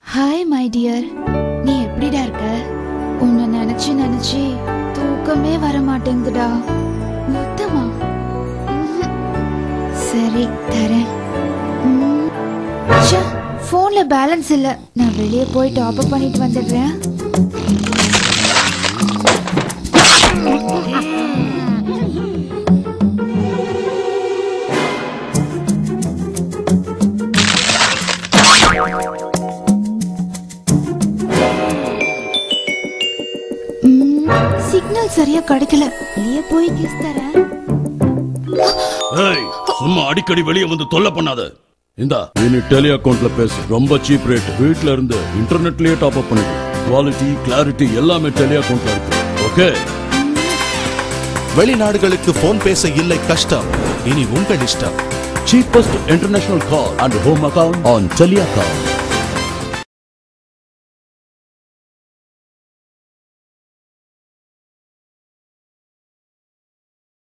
Hi my dear நீ எப்படிடா இருக்க உன்னை நினைச்சு நினைச்சு தூக்கமே வர மாட்டேங்குதுடா மொத்தமா ம்ஹும். சரி தரேன் போன்ல பேலன்ஸ் இல்ல நான் வெளியே போய் டாப் அப் பண்ணிட்டு வந்துடுறேன் சிக்னல் சரியா கிடைக்கல வெளியே போய் கிஸ் தரேன் ஏய் சும்மா அடிக்கடி வெளியே வந்து தொல்லை பண்ணாத இந்தா இனி டெலி அக்கவுண்ட்ல பேசு ரொம்ப சீப் ரேட் வீட்ல இருந்து இன்டர்நெட்லயே டாப் அப் பண்ணிடு குவாலிட்டி கிளாரிட்டி எல்லாமே டெலி அக்கவுண்ட்ல இருக்கு ஓகே வெளிநாடுகளுக்கு போன் பேச இல்லை கஷ்டம் இனி உங்கள் இஷ்டம் cheapest international call and home account on Telia Account.